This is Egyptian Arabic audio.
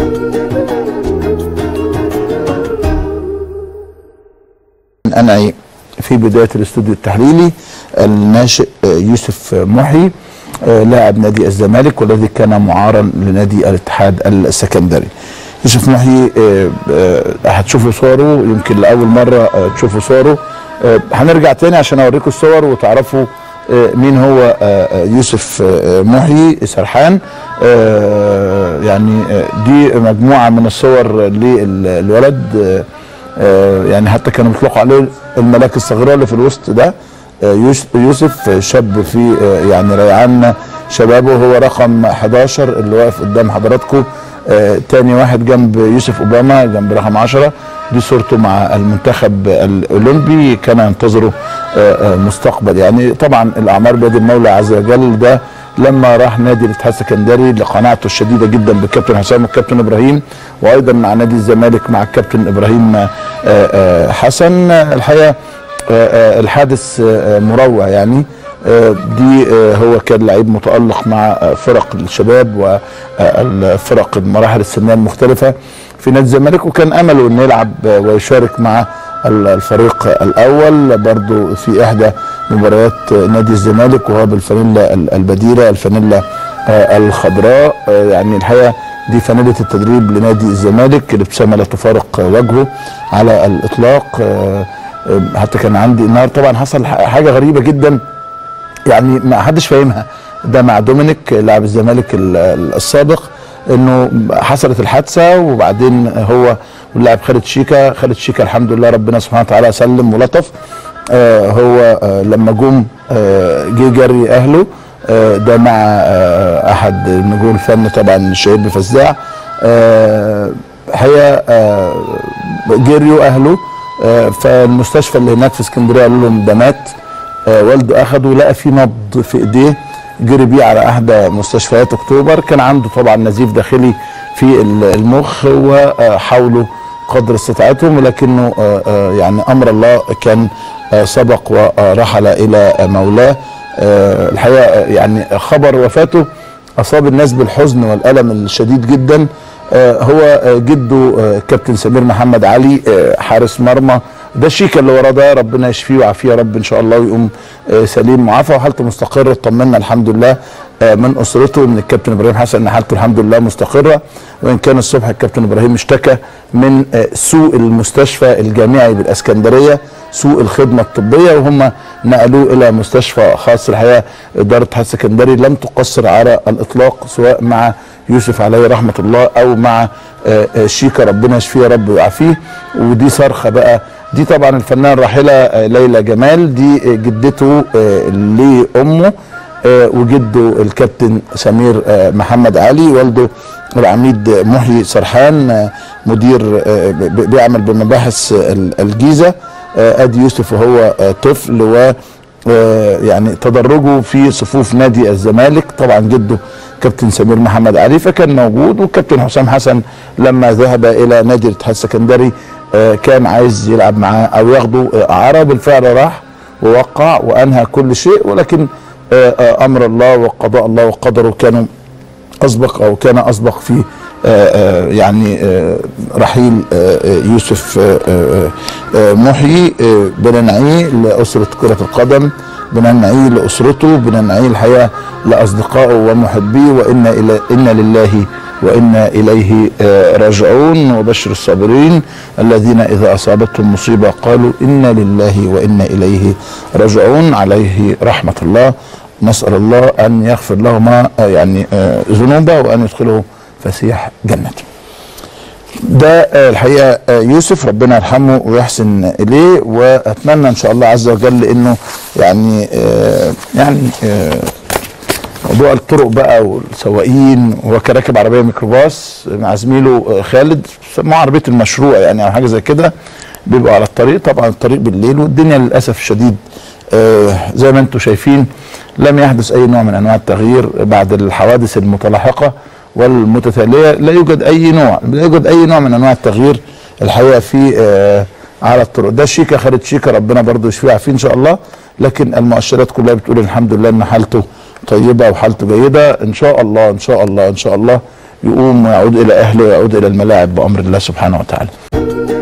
أنا في بداية الاستوديو التحليلي الناشئ يوسف محي لاعب نادي الزمالك والذي كان معارا لنادي الاتحاد السكندري يوسف محي هتشوفوا صوره يمكن لأول مرة تشوفوا صوره هنرجع تاني عشان أوريكم الصور وتعرفوا مين هو يوسف محي سرحان يعني دي مجموعة من الصور للولد يعني حتى كانوا بيطلقوا عليه الملاك الصغيره اللي في الوسط ده يوسف شاب في يعني ريعان شبابه هو رقم 11 اللي واقف قدام حضراتكم تاني واحد جنب يوسف اوباما جنب رقم 10 دي صورته مع المنتخب الاولمبي كان ينتظره مستقبل يعني طبعا الاعمار بيد المولى عز وجل ده لما راح نادي الاتحاد السكندري لقناعته الشديده جدا بالكابتن حسام والكابتن ابراهيم وايضا مع نادي الزمالك مع الكابتن ابراهيم حسن الحقيقه الحادث مروع يعني دي هو كان لعيب متالق مع فرق الشباب والفرق المراحل السنيه المختلفه في نادي الزمالك وكان امله انه يلعب ويشارك مع الفريق الاول برضو في احدى مباريات نادي الزمالك وهو بالفانيلا البديره الفانيلا الخضراء يعني الحقيقه دي فانيله التدريب لنادي الزمالك الابتسامه لا تفارق وجهه على الاطلاق حتى كان عندي النهارده طبعا حصل حاجه غريبه جدا يعني ما حدش فاهمها ده مع دومينيك لاعب الزمالك السابق انه حصلت الحادثه وبعدين هو واللاعب خالد شيكا خالد شيكا الحمد لله ربنا سبحانه وتعالى سلم ولطف آه هو آه لما جم آه جه جري اهله آه ده مع آه احد نجوم الفن طبعا الشهير بفزاع آه هي آه جريوا اهله آه فالمستشفى اللي هناك في اسكندريه قالوا لهم ده مات آه والده اخده لقى في نبض في ايديه جري بيه على احدى مستشفيات اكتوبر كان عنده طبعا نزيف داخلي في المخ وحاولوا قدر استطاعتهم ولكنه يعني امر الله كان سبق ورحل الى مولاه الحقيقه يعني خبر وفاته اصاب الناس بالحزن والالم الشديد جدا هو جده كابتن سمير محمد علي حارس مرمى ده الشيكا اللي وراه ده ربنا يشفيه ويعافيه يا رب ان شاء الله ويقوم سليم معافى وحالته مستقره اطمنا الحمد لله من اسرته من الكابتن ابراهيم حسن ان حالته الحمد لله مستقره وان كان الصبح الكابتن ابراهيم اشتكى من سوء المستشفى الجامعي بالاسكندريه سوء الخدمه الطبيه وهم نقلوه الى مستشفى خاص الحقيقه اداره الاتحاد السكندري لم تقصر على الاطلاق سواء مع يوسف عليه رحمه الله او مع شيكا ربنا يشفيه يا رب ويعافيه ودي صرخه بقى دي طبعا الفنانه الراحله ليلى جمال دي جدته لامه وجده الكابتن سمير محمد علي والده العميد محيي سرحان مدير بيعمل بمباحث الجيزه ادي يوسف وهو طفل و يعني تدرجه في صفوف نادي الزمالك طبعا جده كابتن سمير محمد علي فكان موجود والكابتن حسام حسن لما ذهب الى نادي الاتحاد السكندري كان عايز يلعب معاه او ياخده اعاره بالفعل راح ووقع وانهى كل شيء ولكن امر الله وقضاء الله وقدره كانوا اسبق او كان اسبق في يعني رحيل يوسف محيي بننعيه لاسره كره القدم بننعيه لاسرته بننعيه الحقيقه لاصدقائه ومحبيه وان الى ان لله وانا اليه راجعون وبشر الصابرين الذين اذا اصابتهم مصيبه قالوا انا لله وانا اليه راجعون عليه رحمه الله نسال الله ان يغفر له ما يعني ذنوبه وان يدخله فسيح جنته. ده الحقيقه يوسف ربنا يرحمه ويحسن اليه واتمنى ان شاء الله عز وجل انه يعني يعني موضوع الطرق بقى والسواقين هو كان راكب عربيه ميكروباص مع زميله خالد سموها عربيه المشروع يعني او حاجه زي كده بيبقوا على الطريق طبعا الطريق بالليل والدنيا للاسف الشديد زي ما انتم شايفين لم يحدث اي نوع من انواع التغيير بعد الحوادث المتلاحقه والمتتاليه لا يوجد اي نوع لا يوجد اي نوع من انواع التغيير الحقيقه في آه على الطرق ده شيكا خالد شيكا ربنا برضه يشفيه فيه ان شاء الله لكن المؤشرات كلها بتقول الحمد لله ان حالته طيبه وحالته جيده ان شاء الله ان شاء الله ان شاء الله يقوم ويعود الى اهله ويعود الى الملاعب بامر الله سبحانه وتعالى